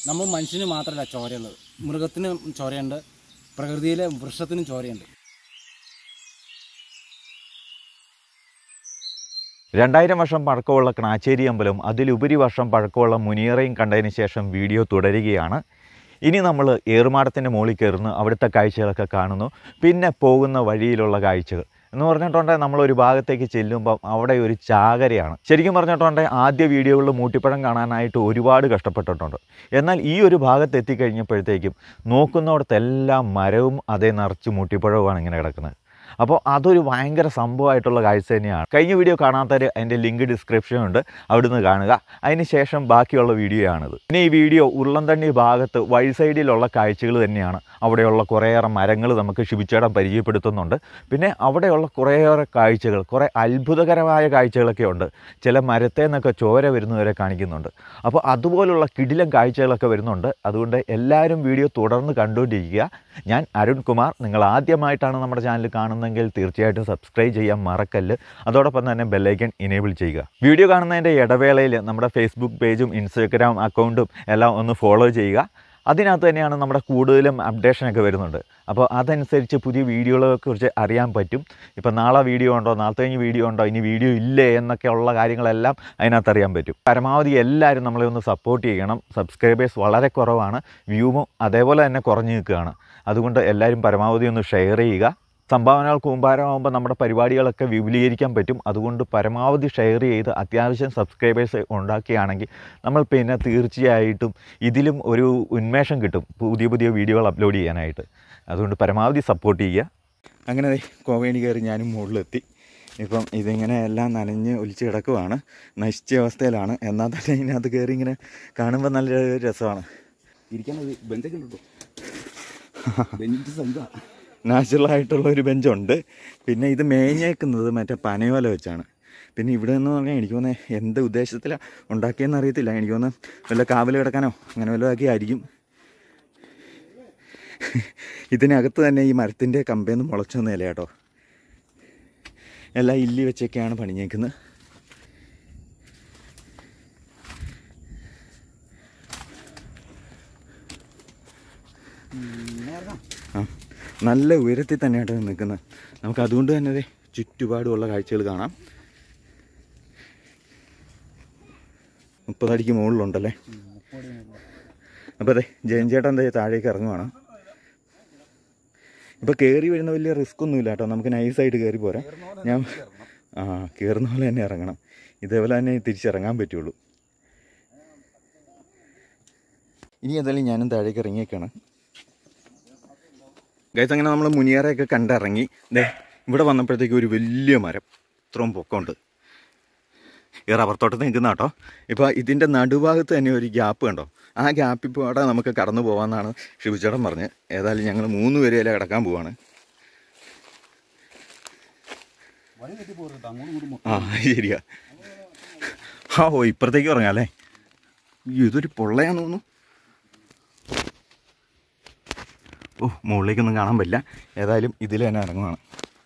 നമ്മൾ മനുഷ്യന് മാത്രമല്ല ചോരയുള്ളത് മൃഗത്തിന് ചോരയുണ്ട് പ്രകൃതിയിലെ വൃക്ഷത്തിനും ചോരയുണ്ട് രണ്ടായിരം വർഷം പഴക്കമുള്ള ക്നാച്ചേരി അമ്പലം അതിലുപരി വർഷം പഴക്കമുള്ള മുനിയറയും കണ്ടതിന് ശേഷം വീഡിയോ തുടരുകയാണ് ഇനി നമ്മൾ ഏറുമാടത്തിൻ്റെ മുകളിൽ കയറുന്നു അവിടുത്തെ കാഴ്ചകളൊക്കെ കാണുന്നു പിന്നെ പോകുന്ന വഴിയിലുള്ള കാഴ്ചകൾ എന്ന് പറഞ്ഞിട്ടുണ്ടെങ്കിൽ നമ്മളൊരു ഭാഗത്തേക്ക് ചെല്ലുമ്പം അവിടെ ഒരു ചാകരയാണ് ശരിക്കും പറഞ്ഞിട്ടുണ്ടെങ്കിൽ ആദ്യ വീഡിയോകളിൽ മൂട്ടിപ്പഴം കാണാനായിട്ട് ഒരുപാട് കഷ്ടപ്പെട്ടിട്ടുണ്ട് എന്നാൽ ഈ ഒരു ഭാഗത്ത് എത്തിക്കഴിഞ്ഞപ്പോഴത്തേക്കും നോക്കുന്നിടത്തെല്ലാം മരവും അതേ നിറച്ച് മൂട്ടിപ്പഴവുമാണ് ഇങ്ങനെ കിടക്കുന്നത് അപ്പോൾ അതൊരു ഭയങ്കര സംഭവമായിട്ടുള്ള കാഴ്ച തന്നെയാണ് കഴിഞ്ഞ വീഡിയോ കാണാത്തവർ അതിൻ്റെ ലിങ്ക് ഡിസ്ക്രിപ്ഷൻ ഉണ്ട് അവിടുന്ന് കാണുക അതിന് ശേഷം ബാക്കിയുള്ള വീഡിയോ ആണിത് പിന്നെ ഈ വീഡിയോ ഉരുളന്തണ്ണി ഭാഗത്ത് വഴി സൈഡിലുള്ള കാഴ്ചകൾ തന്നെയാണ് അവിടെയുള്ള കുറേയേറെ മരങ്ങൾ നമുക്ക് ശിബിച്ചേടം പരിചയപ്പെടുത്തുന്നുണ്ട് പിന്നെ അവിടെയുള്ള കുറേയേറെ കാഴ്ചകൾ കുറേ അത്ഭുതകരമായ കാഴ്ചകളൊക്കെ ഉണ്ട് ചില മരത്തെ നിന്നൊക്കെ ചോര വരുന്നവരെ കാണിക്കുന്നുണ്ട് അപ്പോൾ അതുപോലുള്ള കിടിലം കാഴ്ചകളൊക്കെ വരുന്നുണ്ട് അതുകൊണ്ട് എല്ലാവരും വീഡിയോ തുടർന്ന് കണ്ടുകൊണ്ടിരിക്കുക ഞാൻ അരുൺ കുമാർ നിങ്ങൾ ആദ്യമായിട്ടാണ് നമ്മുടെ ചാനൽ കാണുന്നതെങ്കിൽ തീർച്ചയായിട്ടും സബ്സ്ക്രൈബ് ചെയ്യാൻ മറക്കല്ല് അതോടൊപ്പം തന്നെ ബെല്ലൈക്കൺ ഇനേബിൾ ചെയ്യുക വീഡിയോ കാണുന്നതിൻ്റെ ഇടവേളയിൽ നമ്മുടെ ഫേസ്ബുക്ക് പേജും ഇൻസ്റ്റാഗ്രാം അക്കൗണ്ടും എല്ലാം ഒന്ന് ഫോളോ ചെയ്യുക അതിനകത്ത് തന്നെയാണ് നമ്മുടെ കൂടുതലും അപ്ഡേഷനൊക്കെ വരുന്നുണ്ട് അപ്പോൾ അതനുസരിച്ച് പുതിയ വീഡിയോകളെ കുറിച്ച് അറിയാൻ പറ്റും ഇപ്പോൾ നാളെ വീഡിയോ ഉണ്ടോ നാളത്തെ കഴിഞ്ഞ് വീഡിയോ ഉണ്ടോ ഇനി വീഡിയോ ഇല്ലേ എന്നൊക്കെ ഉള്ള കാര്യങ്ങളെല്ലാം അതിനകത്ത് അറിയാൻ പറ്റും പരമാവധി എല്ലാവരും നമ്മളെ ഒന്ന് സപ്പോർട്ട് ചെയ്യണം സബ്സ്ക്രൈബേഴ്സ് വളരെ കുറവാണ് വ്യൂവും അതേപോലെ തന്നെ കുറഞ്ഞു നിൽക്കുകയാണ് അതുകൊണ്ട് എല്ലാവരും പരമാവധി ഒന്ന് ഷെയർ ചെയ്യുക സംഭാവനകൾ കൂമ്പാരമാകുമ്പോൾ നമ്മുടെ പരിപാടികളൊക്കെ വിപുലീകരിക്കാൻ പറ്റും അതുകൊണ്ട് പരമാവധി ഷെയർ ചെയ്ത് അത്യാവശ്യം സബ്സ്ക്രൈബേഴ്സ് ഉണ്ടാക്കുകയാണെങ്കിൽ നമ്മൾ പിന്നെ തീർച്ചയായിട്ടും ഇതിലും ഒരു ഉന്മേഷം കിട്ടും പുതിയ പുതിയ വീഡിയോകൾ അപ്ലോഡ് ചെയ്യാനായിട്ട് അതുകൊണ്ട് പരമാവധി സപ്പോർട്ട് ചെയ്യുക അങ്ങനെ ദേ കോവേണി കയറി ഞാനും മുകളിലെത്തി ഇപ്പം ഇതിങ്ങനെ എല്ലാം നനഞ്ഞ് ഒലിച്ച് കിടക്കുവാണ് നശിച്ച അവസ്ഥയിലാണ് എന്നാൽ തന്നെ ഇതിനകത്ത് കയറി ഇങ്ങനെ കാണുമ്പോൾ നല്ല രസമാണ് ഇരിക്കാൻ ബെഞ്ചൊക്കെ ഉണ്ടോ ബെഞ്ച് സംഘ നാച്ചുറൽ ആയിട്ടുള്ള ഒരു ബെഞ്ചുണ്ട് പിന്നെ ഇത് മേഞ്ഞേക്കുന്നത് മറ്റേ പനയോല വെച്ചാണ് പിന്നെ ഇവിടെ നിന്ന് പറഞ്ഞാൽ എനിക്ക് തോന്നുന്നത് എന്ത് ഉദ്ദേശത്തിലാണ് ഉണ്ടാക്കിയെന്ന് അറിയത്തില്ല എനിക്ക് തോന്നുന്നു വല്ല കാവൽ കിടക്കാനോ അങ്ങനെ വല്ലതും ഒക്കെ ആയിരിക്കും ഇതിനകത്ത് തന്നെ ഈ മരത്തിൻ്റെ കമ്പേന്ന് മുളച്ചു വന്ന ഇല കേട്ടോ എല്ലാം ഇല്ലി വെച്ചൊക്കെയാണ് പണിഞ്ഞേക്കുന്നത് ആ നല്ല ഉയരത്തിൽ തന്നെയായിട്ട് നിൽക്കുന്നത് നമുക്ക് അതുകൊണ്ട് തന്നെ ദേ ചുറ്റുപാടുമുള്ള കാഴ്ചകൾ കാണാം മുപ്പതടിക്ക് മുകളിലുണ്ടല്ലേ അപ്പോൾ അതെ ജയൻ ചേട്ടൻ എന്താ താഴേക്ക് ഇറങ്ങുവാണ് ഇപ്പോൾ കയറി വരുന്ന വലിയ റിസ്ക് ഒന്നുമില്ല കേട്ടോ നമുക്ക് നൈസായിട്ട് കയറി പോരാം ഞാൻ ആ കയറുന്ന പോലെ തന്നെ ഇറങ്ങണം ഇതേപോലെ തന്നെ തിരിച്ചിറങ്ങാൻ പറ്റുള്ളൂ ഇനി ഏതായാലും ഞാനും താഴേക്ക് ഇറങ്ങിയേക്കാണ് ഗൈസ് അങ്ങനെ നമ്മൾ മുനിയറയൊക്കെ കണ്ടിറങ്ങി ദേ ഇവിടെ വന്നപ്പോഴത്തേക്ക് ഒരു വലിയ മരം ഇത്രയും പൊക്കമുണ്ട് ഈ റബ്ബർ തോട്ടത്തിൽ നിൽക്കുന്ന കേട്ടോ ഇപ്പോൾ ഇതിൻ്റെ നടുഭാഗത്ത് തന്നെ ഒരു ഗ്യാപ്പ് കണ്ടോ ആ ഗ്യാപ്പിൽ പോടെ നമുക്ക് കടന്നു പോകാമെന്നാണ് ഷിബിച്ചേട്ടൻ പറഞ്ഞ് ഏതായാലും ഞങ്ങൾ മൂന്ന് പേരെയല്ലേ കിടക്കാൻ പോവാണ് വഴി തെറ്റി പോരുട്ടോ അങ്ങോട്ടും ഇങ്ങോട്ടും ആ ശരിയാ ആ ഓ ഇപ്പുറത്തേക്ക് പറഞ്ഞാൽ അല്ലേ അയ്യോ, ഇതൊരു പൊള്ളയാന്ന് തോന്നുന്നു ഓ മുകളിലേക്കൊന്നും കാണാൻ പറ്റില്ല ഏതായാലും ഇതിൽ തന്നെ ഇറങ്ങുവാണ്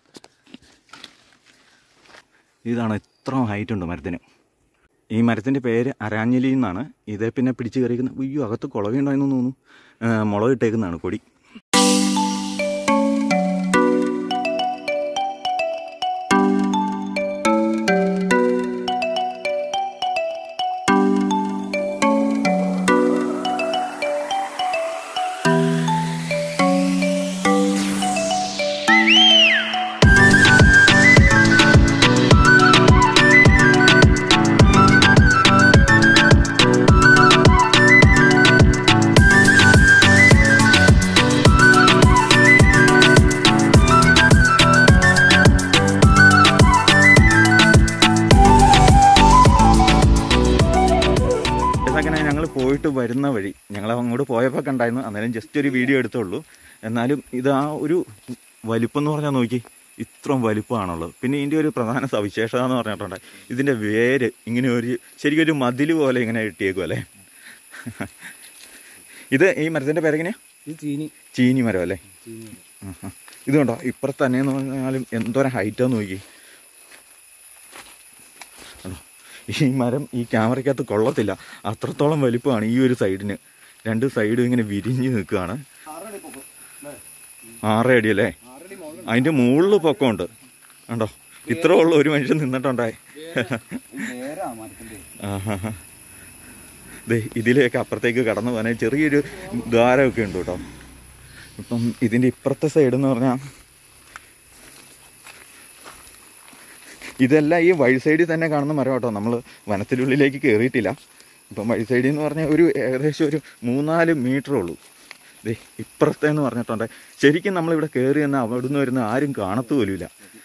ഇതാണ് ഇത്ര ഹൈറ്റ് ഉണ്ട് മരത്തിന് ഈ മരത്തിൻ്റെ പേര് അരാഞ്ഞലി എന്നാണ് ഇതേ പിന്നെ പിടിച്ച് കയറിയിരിക്കുന്ന അയ്യോ അകത്ത് കുളവുണ്ടായെന്ന് തോന്നുന്നു ആ, മുളക് ഇട്ടേക്കുന്നതാണ് കൊടി അങ്ങനെ ഞങ്ങൾ പോയിട്ട് വരുന്ന വഴി ഞങ്ങൾ അങ്ങോട്ട് പോയപ്പോൾ കണ്ടായിരുന്നു അന്നേരം ജസ്റ്റ് ഒരു വീഡിയോ എടുത്തുള്ളൂ എന്നാലും ഇത് ആ ഒരു വലിപ്പം എന്ന് പറഞ്ഞാൽ നോക്കി ഇത്രയും വലിപ്പമാണുള്ളത് പിന്നെ ഇതിൻ്റെ ഒരു പ്രധാന സവിശേഷത എന്ന് പറഞ്ഞിട്ടുണ്ട് ഇതിൻ്റെ വേര് ഇങ്ങനെ ഒരു ശരിക്കും ഒരു മതിൽ പോലെ ഇങ്ങനെ ഇട്ടിയേക്കും അല്ലേ ഇത് ഈ മരത്തിൻ്റെ പേരെങ്ങനെയാ ഇത് ചീനി ചീനി മരം അല്ലേ ചീനി ആഹാ. ഇത് കണ്ടോ ഇപ്പുറത്ത് തന്നെ എന്ന് പറഞ്ഞാലും എന്തോരം ഹൈറ്റാന്ന് നോക്കി കണ്ടോ? ഈ മരം ഈ ക്യാമറയ്ക്കകത്ത് കൊള്ളത്തില്ല അത്രത്തോളം വലിപ്പമാണ് ഈ ഒരു സൈഡിന് രണ്ട് സൈഡും ഇങ്ങനെ വിരിഞ്ഞ് നിൽക്കുകയാണ് ആറടി പൊക്കം ദേ, ആറ് അടി അല്ലേ ആറടി മുകളിൽ അതിൻ്റെ മുകളിൽ പൊക്കമുണ്ട് കണ്ടോ ഇത്ര ഉള്ള ഒരു മനുഷ്യൻ നിന്നിട്ടുണ്ടായി നേരാ മരത്തിന്റെ ആഹാ. ദേ ഇതിലേക്ക് അപ്പുറത്തേക്ക് കടന്നു പോകാൻ ചെറിയൊരു ദ്വാരമൊക്കെ ഉണ്ട് കേട്ടോ ഇപ്പം ഇതിൻ്റെ ഇപ്പുറത്തെ സൈഡ് എന്ന് പറഞ്ഞാൽ ഇതെല്ലാം ഈ വഴി സൈഡിൽ തന്നെ കാണുന്ന മരം കേട്ടോ നമ്മൾ വനത്തിനുള്ളിലേക്ക് കയറിയിട്ടില്ല ഇപ്പം വഴി സൈഡിൽ എന്ന് പറഞ്ഞാൽ ഒരു ഏകദേശം ഒരു മൂന്നാല് മീറ്ററേ ഉള്ളൂ ദേ ഇപ്പുറത്തെ എന്ന് പറഞ്ഞിട്ടുണ്ട് ശരിക്കും നമ്മളിവിടെ കയറി എന്ന് അവിടുന്ന് വരുന്ന ആരും കാണത്തു പോലുമില്ല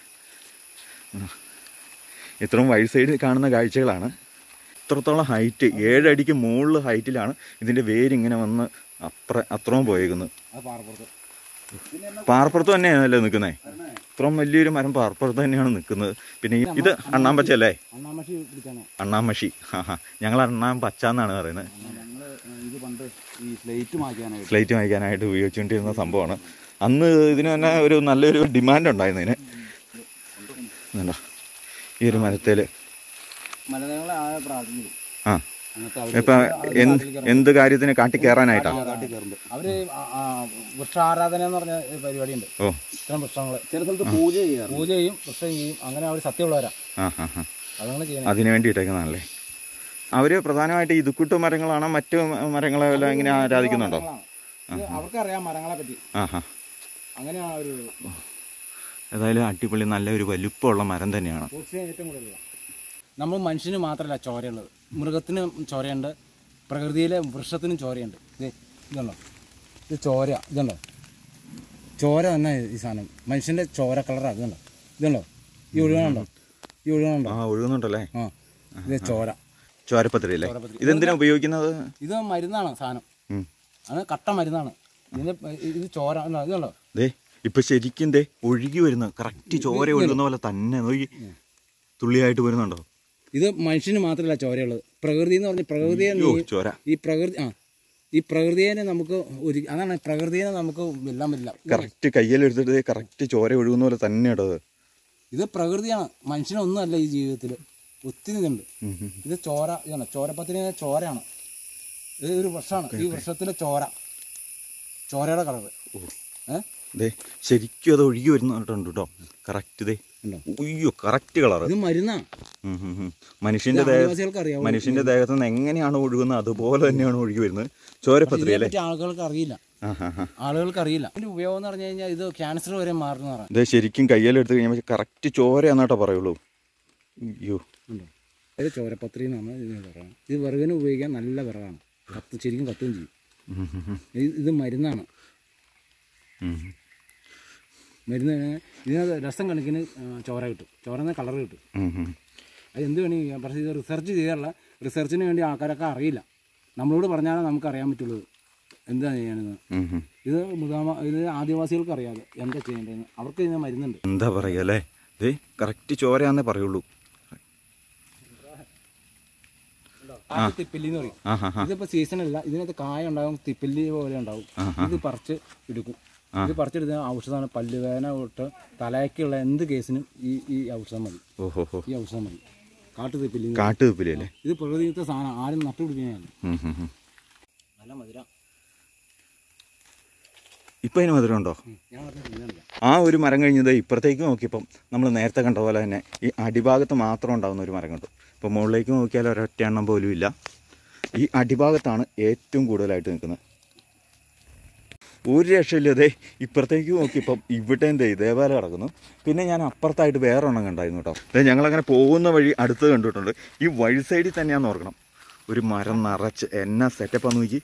ഇത്രയും വഴി സൈഡിൽ കാണുന്ന കാഴ്ചകളാണ് ഇത്രത്തോളം ഹൈറ്റ് ഏഴടിക്ക് മുകളിൽ ഹൈറ്റിലാണ് ഇതിൻ്റെ വേരിങ്ങനെ വന്ന് അത്ര അത്രയും പോയേക്കുന്നത് അത് പാറപ്പുറത്ത് പിന്നെ എന്നാ പാറപ്പുറത്ത് തന്നെയാണല്ലോ നിൽക്കുന്നത് ഇത്രയും വലിയൊരു മരം പാറപ്പുറത്ത് തന്നെയാണ് നിൽക്കുന്നത് പിന്നെ ഈ- ഇത് അണ്ണാമ്പച്ച അല്ലേ അണ്ണാമഷി പിടിച്ചാണ് അണ്ണാമഷി ഹാ ഹാ ഞങ്ങൾ അണ്ണാൻ പച്ച എന്നാണ് പറയുന്നത് ഞങ്ങള് ഇത് പണ്ട് ഈ സ്ലേറ്റ് മാറ്റാനായിട്ട് സ്ലേറ്റ് വാങ്ങിക്കാനായിട്ട് ഉപയോഗിച്ചുകൊണ്ടിരുന്ന സംഭവമാണ് അന്ന് ഇതിന് തന്നെ ഒരു നല്ലൊരു ഡിമാൻഡ് ഉണ്ടായിരുന്നു ഇതിന് ഇതുണ്ടോ? ഈ ഒരു മരത്തേൽ മലനികളെ ആ പ്രാർത്ഥിക്കും ആ അങ്ങനത്തെ അവര് ഇപ്പം എന്ത് എന്ത് കാര്യത്തിന് കാട്ടി കയറാനായിട്ടാ കാട്ടി കയറുന്നുണ്ട് അവര് ആ- ആ വൃക്ഷാരാധന എന്ന് പറഞ്ഞ ഒരു പരിപാടിയുണ്ട് ഓ ഇത്തരം വൃക്ഷങ്ങള് ചില സ്ഥലത്ത് പൂജ ചെയ്യാറ് പൂജ ചെയ്യും വൃക്ഷം ചെയ്യും അങ്ങനെ അവർ സത്യമുള്ളവരാ ആ ഹാ ഹാ അതങ്ങനെ ചെയ്യണം അതിന് വേണ്ടിയിട്ടേക്കുന്നതാണല്ലേ അവർ പ്രധാനമായിട്ട് ഇതുക്കുട്ടു മരങ്ങളാണോ മറ്റു മരങ്ങളെ വല്ല ഇങ്ങനെ ആരാധിക്കുന്നുണ്ടോ അവർക്കറിയാം മരങ്ങളെ പറ്റി ആ ഹാ അങ്ങനെയാണ് ഒരു ഏതായാലും അടിപൊളി നല്ലൊരു വലുപ്പമുള്ള മരം തന്നെയാണ് ഓക്സിജൻ ഏറ്റവും കൂടുതലുള്ള നമ്മൾ മനുഷ്യന് മാത്രമല്ല ചോരയുള്ളത് മൃഗത്തിന് ചോരയുണ്ട് പ്രകൃതിയിലെ വൃക്ഷത്തിനും ചോരയുണ്ട് ഇത് ഇതുണ്ടോ ഇത് ചോര ഇതുണ്ടോ ചോര തന്നെ ഈ സാധനം മനുഷ്യൻ്റെ ചോര കളറാണ് ഇതുണ്ടോ ഇതുണ്ടോ ഈ ഒഴുകണുണ്ടോ ഈ ഒഴുകണുണ്ടോ ആ ഒഴുകുന്നുണ്ടല്ലേ ആ ഇത് ചോര ചോരപ്പത്തിരി അല്ലേ ഇതെന്തിനാ ഉപയോഗിക്കുന്നത് ഇത് മരുന്നാണ് സാധനം ഉം. അത് കട്ട മരുന്നാണ് ഇതിന് ഇത് ചോര ഉണ്ടോ, ഇതുണ്ടോ ദേ ഇപ്പൊ ശരിക്കും ദേ ഒഴുകി വരുന്ന കറക്റ്റ് ചോര ഒഴുകുന്ന പോലെ തന്നെ നോക്കി തുള്ളിയായിട്ട് വരുന്നുണ്ടോ ഇത് മനുഷ്യന് മാത്രമല്ല ചോരയുള്ളത് പ്രകൃതി എന്ന് പറഞ്ഞാൽ പ്രകൃതിയെ അയ്യോ നീ- ചോര ഈ പ്രകൃതി ആ ഈ പ്രകൃതിയെ നമുക്ക് ഒരു അതാണ് പ്രകൃതിയെ നമുക്ക് വെല്ലാൻ പറ്റില്ല കറക്റ്റ് കയ്യിലെടുത്തിട്ട് കറക്റ്റ് ചോര ഒഴുകുന്ന പോലെ തന്നെ ഇടത് ഇത് പ്രകൃതിയാണ് മനുഷ്യനൊന്നുമല്ല ഈ ജീവിതത്തിൽ ഒത്തിരി ഇതുണ്ട് ഇത് ചോര ഇതാണ് ചോരപ്പത്തിന് ചോരയാണ് ഇത് ഒരു വൃക്ഷമാണ് ഈ വൃക്ഷത്തിലെ ചോര ചോരയുടെ കളറ് ഏഹ് ദേ ശരിക്കും അത് ഒഴുകി വരുന്നുണ്ട് കേട്ടോ കറക്റ്റ് ദേ ഉണ്ടോ? അയ്യോ കറക്റ്റ് കളറ് ഇത് മരുന്നാണ് മനുഷ്യന്റെ ദേഹ ആദിവാസികൾക്ക് അറിയാം മനുഷ്യന്റെ ദേഹത്ത് നിന്ന് എങ്ങനെയാണ് ഒഴുകുന്നത് അതുപോലെ തന്നെയാണ് ഒഴുകി വരുന്നത് ചോരപ്പത്രി അല്ലേ ഇതിനെപ്പറ്റി ആളുകൾക്ക് അറിയില്ല ആ ഹാ ഹാ ആളുകൾക്ക് അറിയില്ല ഇതിന്റെ ഉപയോഗം എന്ന് പറഞ്ഞു കഴിഞ്ഞാൽ ഇത് ക്യാൻസർ വരെ മാറുന്ന പറയാം ഇത് ശരിക്കും കയ്യിലെടുത്ത് കഴിഞ്ഞാൽ കറക്റ്റ് ചോരയാന്നാട്ടോ പറയുള്ളൂ അയ്യോ ഉണ്ടോ ഇത് ചോരപ്പത്രി എന്നാണ് ഇതിന് പറയുന്നത് ഇത് വിറകിന് ഉപയോഗിക്കാൻ നല്ല വിറകാണ് കത്ത് ശരിക്കും കത്തുകയും ചെയ്യും ഉം, ഉം, ഉം. ഇത് ഇത് മരുന്നാണ് ഉം. മരുന്ന് ഇതിനകത്ത് രസം കണക്കിന് ആ, ചോര കിട്ടും ചോര എന്ന കളർ കിട്ടും ഉം, ഉം. അത് എന്ത് വേണമെങ്കിൽ ചെയ്യാം പക്ഷേ ഇത് റിസർച്ച് ചെയ്താലുള്ള റിസർച്ചിന് വേണ്ടി ആൾക്കാരൊക്കെ അറിയില്ല നമ്മളോട് പറഞ്ഞാലേ നമുക്ക് അറിയാൻ പറ്റുള്ളൂ എന്താ ചെയ്യാനെന്ന് ഉം, ഉം. ഇത് മുതാമ ഇത് ആദിവാസികൾക്ക് അറിയാതെ എന്താ ചെയ്യേണ്ടതെന്ന് അവർക്ക് ഇതിന് മരുന്നുണ്ട് എന്താ പറയുക അല്ലേ ഇത് കറക്റ്റ് ചോരയാന്നേ പറയുള്ളൂ ആ തിപ്പില്ലി എന്ന് പറയും ആ ഹാ ഹാ ഇതിപ്പോ സീസൺ അല്ല ഇതിനകത്ത് കായ ഉണ്ടാവും തിപ്പില്ലി പോലെ ഉണ്ടാവും ഇത് പറിച്ച് എടുക്കും ഇത് പറിച്ചെടുത്ത ഔഷധമാണ് പല്ലുവേദന തൊട്ട് തലയ്ക്കുള്ള എന്ത് കേസിനും ഈ ഈ ഔഷധം മതി ഓഹോ ഹോ ഈ ഔഷധം മതി കാട്ടു തിപ്പില്ലി എന്ന് കാട്ടുതിപ്പിലി അല്ലേ ഇത് പ്രകൃതിത്തെ സാധനം ആരും നട്ടുപിടിക്കുന്നതല്ല ഉം, ഉം, ഉം. നല്ല മധുര ഇപ്പം അതിന് മധുരം ഉണ്ടോ ഞാൻ പറഞ്ഞ തിന്നാനില്ല ആ ഒരു മരം കഴിഞ്ഞത് ഇപ്പുറത്തേക്ക് നോക്കിയപ്പം നമ്മൾ നേരത്തെ കണ്ട പോലെ തന്നെ ഈ അടിഭാഗത്ത് മാത്രം ഉണ്ടാകുന്ന ഒരു മരം കണ്ടു ഇപ്പോൾ മുകളിലേക്ക് നോക്കിയാൽ ഒരൊറ്റ എണ്ണം പോലും ഇല്ല ഈ അടിഭാഗത്താണ് ഏറ്റവും കൂടുതലായിട്ട് നിൽക്കുന്നത് ഒരു രക്ഷയില്ലതേ ഇപ്പുറത്തേക്ക് നോക്കിയപ്പം ഇവിടെ എന്തേ ഇതേപോലെ കിടക്കുന്നു പിന്നെ ഞാൻ അപ്പുറത്തായിട്ട് വേറെ എണ്ണം കണ്ടായിരുന്നു കേട്ടോ അതെ ഞങ്ങളങ്ങനെ പോകുന്ന വഴി അടുത്ത് കണ്ടിട്ടുണ്ട് ഈ വഴി സൈഡിൽ തന്നെയാണെന്ന് ഓർക്കണം ഒരു മരം നിറച്ച് എന്നാ സെറ്റപ്പാന്ന് നോക്കി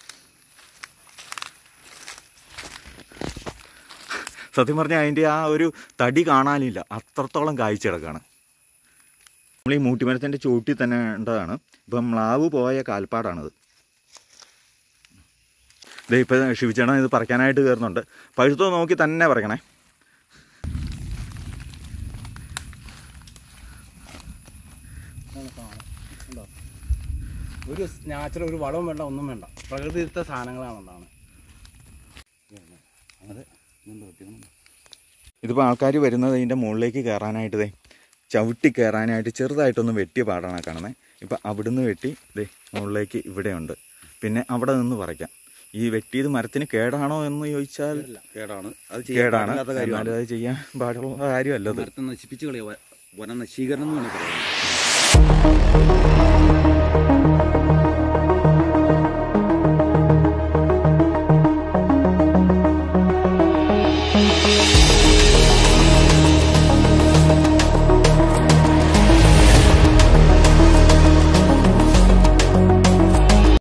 സത്യം പറഞ്ഞാൽ അതിൻ്റെ ആ ഒരു തടി കാണാനില്ല അത്രത്തോളം കാഴ്ച കിടക്കാണ് നമ്മൾ ഈ മൂട്ടിമരത്തിൻ്റെ ചുവട്ടിൽ തന്നെ ഉണ്ടതാണ് ഇപ്പം മ്ലാവ് പോയ കാൽപ്പാടാണത് ഇതേ ഇപ്പം ശിവചേട്ടൻ ഇത് പറിക്കാനായിട്ട് കയറുന്നുണ്ട് പഴുത്തോ നോക്കി തന്നെ പറിക്കണേ ഇതാണ് സാധനം ഉണ്ടോ ഒരു നാച്ചുറൽ ഒരു വളവും വേണ്ട ഒന്നും വേണ്ട പ്രകൃതിത്തെ സാധനങ്ങളാണ് ഉണ്ടാവുന്നത് അതെ ഇതുണ്ട് കുട്ടികളും ഇതിപ്പോൾ ആൾക്കാർ വരുന്നത് ഇതിൻ്റെ മുകളിലേക്ക് കയറാനായിട്ട് ദേ ചവിട്ടി കയറാനായിട്ട് ചെറുതായിട്ടൊന്ന് വെട്ടിയ പാടാണ് കാണുന്നത് ഇപ്പം അവിടുന്ന് വെട്ടി ദേ മുകളിലേക്ക് ഇവിടെയുണ്ട് പിന്നെ അവിടെ നിന്ന് പറിക്കാം ഈ വെട്ടിയത് മരത്തിന് കേടാണോ എന്ന് ചോദിച്ചാൽ കേടാണ് അത് ചെയ്യാൻ കേടാണ് പാടില്ലാത്ത കാര്യമാണ് എന്നാലും അത് ചെയ്യാൻ പാടുള്ള കാര്യമല്ലത് മരത്തെ നശിപ്പിച്ച് കളയുക വന നശീകരണം എന്ന് വേണമെങ്കിൽ പറയാം